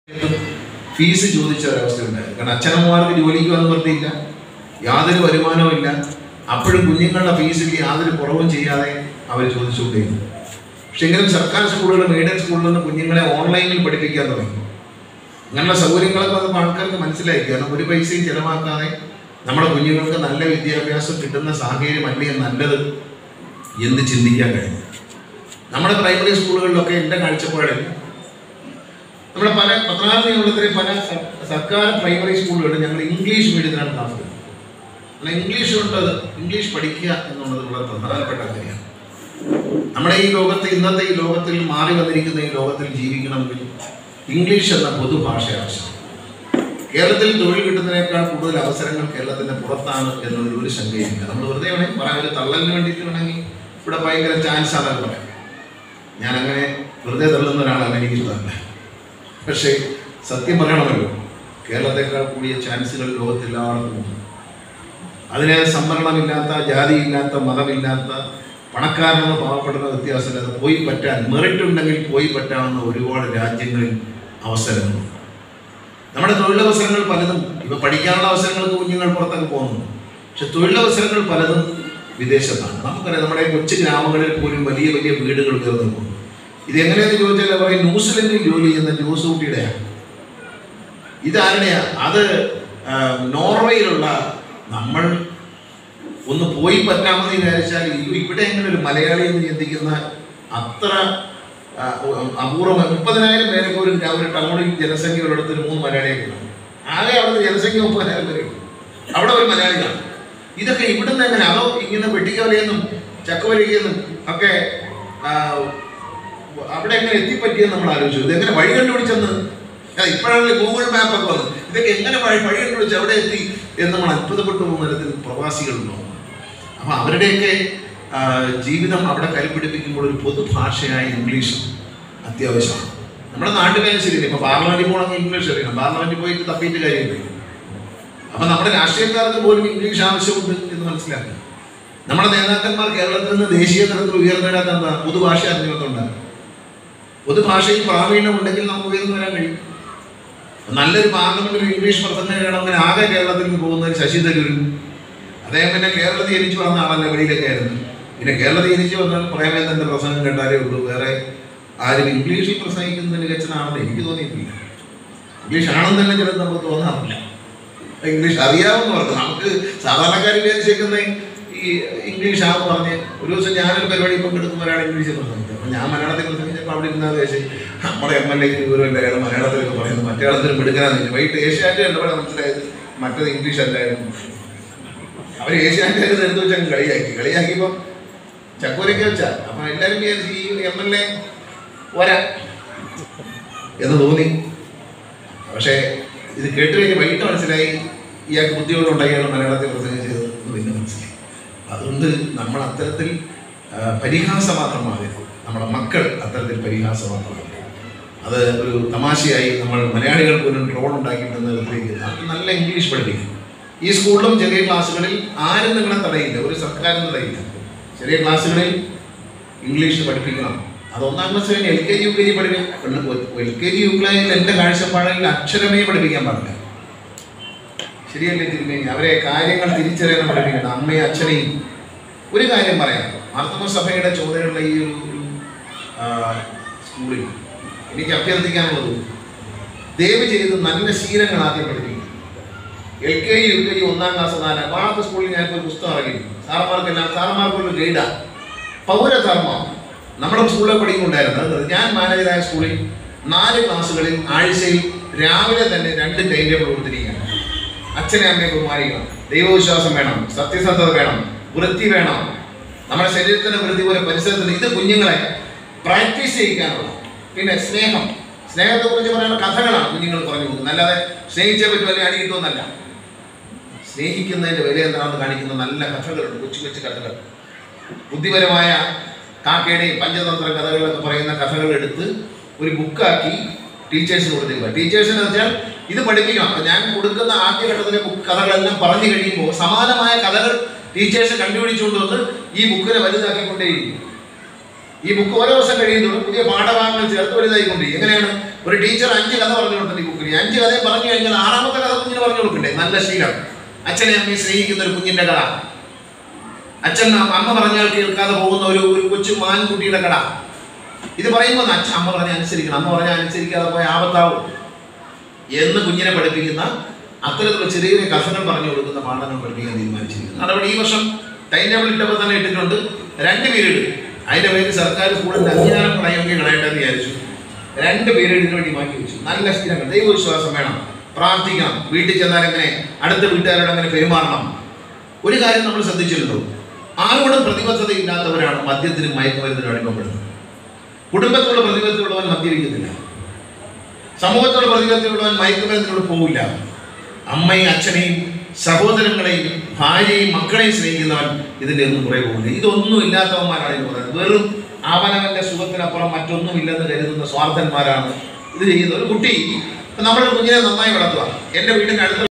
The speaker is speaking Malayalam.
ഫീസ് ചോദിച്ച ഒരവസ്ഥയുണ്ടായിരുന്നു കാരണം അച്ഛനമ്മമാർക്ക് ജോലിക്ക് വന്ന് നിർത്തിയില്ല യാതൊരു വരുമാനവുമില്ല അപ്പോഴും കുഞ്ഞുങ്ങളുടെ ഫീസിൽ യാതൊരു കുറവും ചെയ്യാതെ അവർ ചോദിച്ചുകൊണ്ടേയിരുന്നു പക്ഷെ എങ്കിലും സർക്കാർ സ്കൂളുകൾ മീഡിയം സ്കൂളിൽ നിന്ന് കുഞ്ഞുങ്ങളെ ഓൺലൈനിൽ പഠിപ്പിക്കാൻ തുടങ്ങി അങ്ങനെയുള്ള സൗകര്യങ്ങളൊക്കെ വന്നപ്പോൾ ആൾക്കാർക്ക് മനസ്സിലായി കാരണം ഒരു പൈസയും ചിലവാക്കാതെ നമ്മുടെ കുഞ്ഞുങ്ങൾക്ക് നല്ല വിദ്യാഭ്യാസം കിട്ടുന്ന സാഹചര്യമല്ലേ നല്ലത് എന്ന് ചിന്തിക്കാൻ കഴിഞ്ഞു നമ്മുടെ പ്രൈമറി സ്കൂളുകളിലൊക്കെ എൻ്റെ കാഴ്ചപ്പാടിൽ നമ്മുടെ പല പത്തനാറ് നിയമത്തിലെ പല സ- സർക്കാർ പ്രൈമറി സ്കൂളുകളിൽ ഞങ്ങൾ ഇംഗ്ലീഷ് മീഡിയത്തിലാണ് ക്ലാസ് എടുക്കുന്നത് കാരണം ഇംഗ്ലീഷ് കൊണ്ട് ഇംഗ്ലീഷ് പഠിക്കുക എന്നുള്ളത് വളരെ പ്രധാനപ്പെട്ട കാര്യമാണ് നമ്മുടെ ഈ ലോകത്ത് ഇന്നത്തെ ഈ ലോകത്തിൽ മാറി വന്നിരിക്കുന്ന ഈ ലോകത്തിൽ ജീവിക്കണമെങ്കിൽ ഇംഗ്ലീഷ് എന്ന പൊതുഭാഷ ആവശ്യമാണ് കേരളത്തിൽ തൊഴിൽ കിട്ടുന്നതിനേക്കാൾ കൂടുതൽ അവസരങ്ങൾ കേരളത്തിന്റെ പുറത്താണ് എന്നതിൽ ഒരു ശങ്കയില്ല നമ്മൾ വെറുതെ വേണമെങ്കിൽ പറയാം ഒരു തള്ളലിന് വേണ്ടിയിട്ട് വേണമെങ്കിൽ ഇവിടെ ഭയങ്കര ചാൻസ് ആണെന്ന് പറയാം ഞാൻ അങ്ങനെ വെറുതെ തള്ളുന്ന ഒരാളാണ് എനിക്ക് ഇഷ്ടമല്ല പക്ഷേ സത്യം പറയണമല്ലോ കേരളത്തെക്കാൾ കൂടിയ ചാൻസുകൾ ലോകത്തെല്ലായിടത്തും ഉണ്ട് അതിന് സംവരണമില്ലാത്ത ജാതിയില്ലാത്ത മതമില്ലാത്ത പണക്കാരനെന്ന് പാവപ്പെടുന്ന വ്യത്യാസമില്ലാതെ പോയി പറ്റാൻ മെറിറ്റ് ഉണ്ടെങ്കിൽ പോയി പറ്റാവുന്ന ഒരുപാട് രാജ്യങ്ങളിൽ അവസരങ്ങളുണ്ട് നമ്മുടെ തൊഴിലവസരങ്ങൾ പലതും ഇപ്പൊ പഠിക്കാനുള്ള അവസരങ്ങൾക്ക് കുഞ്ഞുങ്ങൾ പുറത്തൊക്കെ പോകുന്നു പക്ഷെ തൊഴിലവസരങ്ങൾ പലതും വിദേശത്താണ് നമുക്കറിയാം നമ്മുടെ കൊച്ചു ഗ്രാമങ്ങളിൽ പോലും വലിയ വലിയ വീടുകൾ ഉയർന്നു പോകുന്നു ഇതെങ്ങനെയെന്ന് ചോദിച്ചാൽ പറയും ന്യൂസിലൻഡിൽ ജോലി ചെയ്യുന്ന ന്യൂസ് കുട്ടിയുടെയാണ് ഇതാരുടെയാ അത് ആ, നോർവേയിലുള്ള നമ്മൾ ഒന്ന് പോയി പറ്റാമെന്ന് വിചാരിച്ചാൽ ഈ- ഇവിടെ എങ്ങനെ ഒരു മലയാളി എന്ന് ചിന്തിക്കുന്ന അത്ര ആ, അപൂർവം മുപ്പതിനായിരം പേരൊക്കെ ഒരു ഒരു ടൗണിൽ ജനസംഖ്യ ഉള്ളിടത്ത് ഒരു മൂന്ന് മലയാളിയൊക്കെ കാണും ആകെ അവിടുത്തെ ജനസംഖ്യ മുപ്പതിനായിരം പേരെ ഉള്ളൂ. അവിടെ ഒരു മലയാളി കാണും ഇതൊക്കെ ഇവിടുന്ന് എങ്ങനെ അതോ ഇങ്ങനെ വെട്ടിക്കവലയെന്നും ചക്കവലിക്കെന്നും ഒക്കെ ആ, അവിടെ എങ്ങനെ എത്തിപ്പറ്റിയെന്ന് നമ്മൾ ആലോചിച്ചു ഇതെങ്ങനെ വഴി കണ്ടുപിടിച്ചെന്ന് ആ, ഇപ്പോഴാണല്ലോ ഗൂഗിൾ മാപ്പ് ഒക്കെ വന്നത് ഇതൊക്കെ എങ്ങനെ വഴി വഴി കണ്ടുപിടിച്ച് എവിടെ എത്തി എന്ന് നമ്മൾ അത്ഭുതപ്പെട്ടു പോകുന്ന തരത്തിൽ പ്രവാസികളുണ്ടോ അപ്പൊ അവരുടെയൊക്കെ ആ, ജീവിതം അവിടെ കൈപിടിപ്പിക്കുമ്പോൾ ഒരു പൊതുഭാഷയായ ഇംഗ്ലീഷ് അത്യാവശ്യമാണ് നമ്മുടെ നാട്ടിലായാലും ശരിയില്ല ഇപ്പൊ പാർലമെന്റിൽ പോകണമെങ്കിൽ ഇംഗ്ലീഷ് അറിയണം പാർലമെന്റിൽ പോയിട്ട് തപ്പിയിട്ട് കാര്യമില്ല അപ്പൊ നമ്മുടെ രാഷ്ട്രീയക്കാർക്ക് പോലും ഇംഗ്ലീഷ് ആവശ്യമുണ്ട് എന്ന് മനസ്സിലാക്കുക നമ്മുടെ നേതാക്കന്മാർ കേരളത്തിൽ നിന്ന് ദേശീയ തലത്തിൽ ഉയർന്നിടാത്ത എന്താ പൊതുഭാഷ അറിഞ്ഞുകൊണ്ടാണ് പൊതുഭാഷയിൽ പ്രാവീണ്യം ഉണ്ടെങ്കിൽ നമുക്ക് ഉയർന്നു വരാൻ കഴിയും നല്ലൊരു പാർലമെന്റിൽ ഇംഗ്ലീഷ് പ്രസംഗം ചെയ്യണമെങ്കിൽ ആകെ കേരളത്തിൽ നിന്ന് പോകുന്നത് ശശി തരൂരും അദ്ദേഹം പിന്നെ കേരളത്തിൽ ജനിച്ചു വന്ന ആളല്ല വെളിയിലൊക്കെ ആയിരുന്നു പിന്നെ കേരളത്തിൽ ജനിച്ചു വന്നാൽ പ്രേമേന്ദ്രന്റെ പ്രസംഗം കേട്ടാലേ ഉള്ളൂ വേറെ ആരും ഇംഗ്ലീഷിൽ പ്രസംഗിക്കുന്നത് മികച്ചതാണെന്ന് എനിക്ക് തോന്നിയിട്ടില്ല ഇംഗ്ലീഷ് ആണെന്ന് തന്നെ ചിലത് നമുക്ക് തോന്നാറില്ല ഇംഗ്ലീഷ് അറിയാവുന്നവർക്ക് നമുക്ക് സാധാരണക്കാർ വിചാരിച്ചേക്കുന്ന ഈ ഇംഗ്ലീഷ് ആണെന്ന് പറഞ്ഞ് ഒരു ദിവസം ഞാനൊരു പരിപാടി പങ്കെടുക്കുന്ന ഒരാൾ ഇംഗ്ലീഷിൽ പ്രസംഗിച്ചു അപ്പോൾ ഞാൻ മലയാളത്തിൽ പ്രസംഗിച്ചപ്പോൾ അവിടെ ഇരുന്നത് വെച്ച് നമ്മുടെ എം എൽ എക്ക് വിവരമില്ല അയാൾ മലയാളത്തിലൊക്കെ പറയുന്നത് മറ്റേ ആളത്തിൽ മിടുക്കനാന്ന് വൈകിട്ട് ഏഷ്യാറ്റ് കണ്ടപ്പോഴാണ് മനസ്സിലായത് മറ്റത് ഇംഗ്ലീഷ് അല്ലായിരുന്നു അവർ ഏഷ്യാനെറ്റ് എടുത്ത് വെച്ച് അങ്ങ് കളിയാക്കി കളിയാക്കിയപ്പോൾ ചക്കോരയ്ക്ക് വെച്ചാ അപ്പൊ എല്ലാവരും വിചാരിച്ചു ഈ എം എൽ എ വരാ എന്ന് തോന്നി പക്ഷേ ഇത് കേട്ട് കഴിഞ്ഞ് വൈകിട്ട് മനസ്സിലായി ഇയാൾക്ക് ബുദ്ധികളുണ്ടാക്കിയാണ് മലയാളത്തിൽ പ്രസംഗിച്ചത് എന്ന് പിന്നെ മനസ്സിലായി അതുകൊണ്ട് നമ്മൾ അത്തരത്തിൽ ആ, പരിഹാസമാത്രമാകരുത് നമ്മുടെ മക്കൾ അത്തരത്തിൽ പരിഹാസമാത്രമാകരുത് അത് ഒരു തമാശയായി നമ്മൾ മലയാളികൾ പോലും ട്രോൾ ഉണ്ടാക്കിയിട്ടുണ്ടെന്ന് വിധത്തിലേക്ക് നമുക്ക് നല്ല ഇംഗ്ലീഷ് പഠിപ്പിക്കും ഈ സ്കൂളിലും ചെറിയ ക്ലാസ്സുകളിൽ ആരും നിങ്ങളെ തടയില്ല ഒരു സർക്കാരും തടയില്ല ചെറിയ ക്ലാസ്സുകളിൽ ഇംഗ്ലീഷ് പഠിപ്പിക്കണം അത് ഒന്നാം ക്ലാസ് കഴിഞ്ഞ് L K G U K G പഠിപ്പിക്കണം L K G U K ജിയിൽ എൻ്റെ കാഴ്ചപ്പാടിൽ അക്ഷരമേ പഠിപ്പിക്കാൻ പാടില്ല ശരിയല്ലേ തിരുമേനി അവരെ കാര്യങ്ങൾ തിരിച്ചറിയാൻ പഠിപ്പിക്കണം അമ്മയും അച്ഛനെയും ഒരു കാര്യം പറയാം മാർത്തമ സഭയുടെ ചുമതലയുള്ള ഈ ഒരു ഒരു, ആ, സ്കൂളിൽ എനിക്ക് അഭ്യർത്ഥിക്കാനുള്ളത് ദയവ് ചെയ്ത് നല്ല ശീലങ്ങൾ ആദ്യം പഠിപ്പിക്കും L K G U K G ഒന്നാം ക്ലാസ് നാലാം ക്ലാസ് സ്കൂളിൽ ഞാനിപ്പോൾ ഒരു പുസ്തകം ഇറങ്ങിയിട്ടുണ്ട് സാറന്മാർക്കെല്ലാം സാറന്മാർക്കൊരു ഗൈഡാ പൗരധർമ്മം നമ്മുടെ സ്കൂളിൽ പഠിക്കുന്നുണ്ടായിരുന്നത് ഞാൻ മാനേജരായ സ്കൂളിൽ നാല് ക്ലാസ്സുകളിൽ ആഴ്ചയിൽ രാവിലെ തന്നെ രണ്ട് ടൈം ടേബിൾ കൊടുത്തിരിക്കുകയാണ് അച്ഛനെ അമ്മയെ ബഹുമാനിക്കണം ദൈവവിശ്വാസം വേണം സത്യസന്ധത വേണം വൃത്തി വേണം നമ്മുടെ ശരീരത്തിന്റെ വൃത്തി പോലെ പരിസരത്തിന് ഇത് കുഞ്ഞുങ്ങളെ പ്രാക്ടീസ് ചെയ്യിക്കാനുള്ള പിന്നെ സ്നേഹം സ്നേഹത്തെ കുറിച്ച് പറയുന്ന കഥകളാണ് കുഞ്ഞുങ്ങൾ പറഞ്ഞു കൊടുക്കുന്നത് അല്ലാതെ സ്നേഹിച്ചേ പറ്റും അല്ലെങ്കിൽ അടി കിട്ടുമെന്നല്ല സ്നേഹിക്കുന്നതിന്റെ വില എന്താണെന്ന് കാണിക്കുന്ന നല്ല കഥകളുണ്ട് കൊച്ചു കൊച്ചു കഥകൾ ബുദ്ധിപരമായ കാക്കയുടെയും പഞ്ചതന്ത്ര കഥകളൊക്കെ പറയുന്ന കഥകൾ എടുത്ത് ഒരു ബുക്കാക്കി ടീച്ചേഴ്സിന് കൊടുത്തിരിക്കുക ടീച്ചേഴ്സിന് വെച്ചാൽ ഇത് പഠിപ്പിക്കണം അപ്പൊ ഞാൻ കൊടുക്കുന്ന ആദ്യഘട്ടത്തിലെ ബുക്ക് കഥകളെല്ലാം പറഞ്ഞു കഴിയുമ്പോൾ സമാനമായ കഥകൾ ടീച്ചേഴ്സ് കണ്ടുപിടിച്ചുകൊണ്ട് വന്ന് ഈ ബുക്കിനെ വലുതാക്കിക്കൊണ്ടേയിരിക്കും ഈ ബുക്ക് ഓരോ ദിവസം കഴിയുന്നതോറും പുതിയ പാഠഭാഗങ്ങൾ ചേർത്ത് വലുതായിക്കൊണ്ടിരിക്കും എങ്ങനെയാണ് ഒരു ടീച്ചർ അഞ്ച് കഥ പറഞ്ഞു കൊടുത്തിട്ട് ഈ ബുക്കിൽ അഞ്ച് കഥയും പറഞ്ഞു കഴിഞ്ഞാൽ ആറാമത്തെ കഥ കുഞ്ഞിന് പറഞ്ഞു കൊടുക്കണ്ടേ നല്ല ശീലം അച്ഛനെ അമ്മയെ സ്നേഹിക്കുന്ന ഒരു കുഞ്ഞിന്റെ കഥ അച്ഛൻ അമ്മ പറഞ്ഞാൽ കേൾക്കാതെ പോകുന്ന ഒരു ഒരു കൊച്ചു മാൻകുട്ടിയുടെ കട ഇത് പറയുമ്പോൾ അച്ഛൻ അമ്മ പറഞ്ഞാൽ അനുസരിക്കണം അമ്മ പറഞ്ഞാൽ അനുസരിക്കാതെ പോയ ആപത്താവും എന്ന് കുഞ്ഞിനെ പഠിപ്പിക്കുന്ന അത്തരത്തിലുള്ള ചെറിയ ചെറിയ കഥകൾ പറഞ്ഞു കൊടുക്കുന്ന പാഠങ്ങൾ പഠിപ്പിക്കാൻ തീരുമാനിച്ചിരിക്കുന്നു നടപടി ഈ വർഷം ടൈം ടേബിൾ ഇട്ടപ്പോൾ തന്നെ ഇട്ടിട്ടുണ്ട് രണ്ട് പീരീഡ് അതിന്റെ പേര് സർക്കാർ സ്കൂളിന്റെ അംഗീകാരം കളയുമെങ്കിൽ കളയേണ്ടതെന്ന് വിചാരിച്ചു രണ്ട് പീരീഡ് ഇതിനു വേണ്ടി മാറ്റി വെച്ചു നല്ല സ്ഥിരങ്ങൾ ദൈവവിശ്വാസം വേണം പ്രാർത്ഥിക്കണം വീട്ടിൽ ചെന്നാൽ എങ്ങനെ അടുത്ത വീട്ടുകാരോട് എങ്ങനെ പെരുമാറണം ഒരു കാര്യം നമ്മൾ ശ്രദ്ധിച്ചിട്ടുണ്ടോ ആരോടും പ്രതിബദ്ധതയില്ലാത്തവരാണ് മദ്യത്തിനും മയക്കുമരുന്നിനും അടിമപ്പെടുന്നത് കുടുംബത്തോട് പ്രതിബദ്ധതയുള്ളവൻ മദ്യപിക്കുന്നില്ല സമൂഹത്തോട് പ്രതിബദ്ധതയുള്ളവൻ മയക്കുമരുന്നിനോട് പോവില്ല അമ്മയും അച്ഛനെയും സഹോദരങ്ങളെയും ഭാര്യയും മക്കളെയും സ്നേഹിക്കുന്നവൻ ഇതിൻ്റെ ഒന്നും കുറേ പോകില്ല ഇതൊന്നും ഇല്ലാത്തവന്മാരാണ് ഇത് പറയുന്നത് വെറും അവനവന്റെ സുഖത്തിനപ്പുറം മറ്റൊന്നും ഇല്ലെന്ന് കരുതുന്ന സ്വാർത്ഥന്മാരാണ് ഇത് ചെയ്യുന്നത് ഒരു കുട്ടി ഇപ്പൊ നമ്മുടെ കുഞ്ഞിനെ നന്നായി വളർത്തുക എൻ്റെ വീടിൻ്റെ അടുത്ത്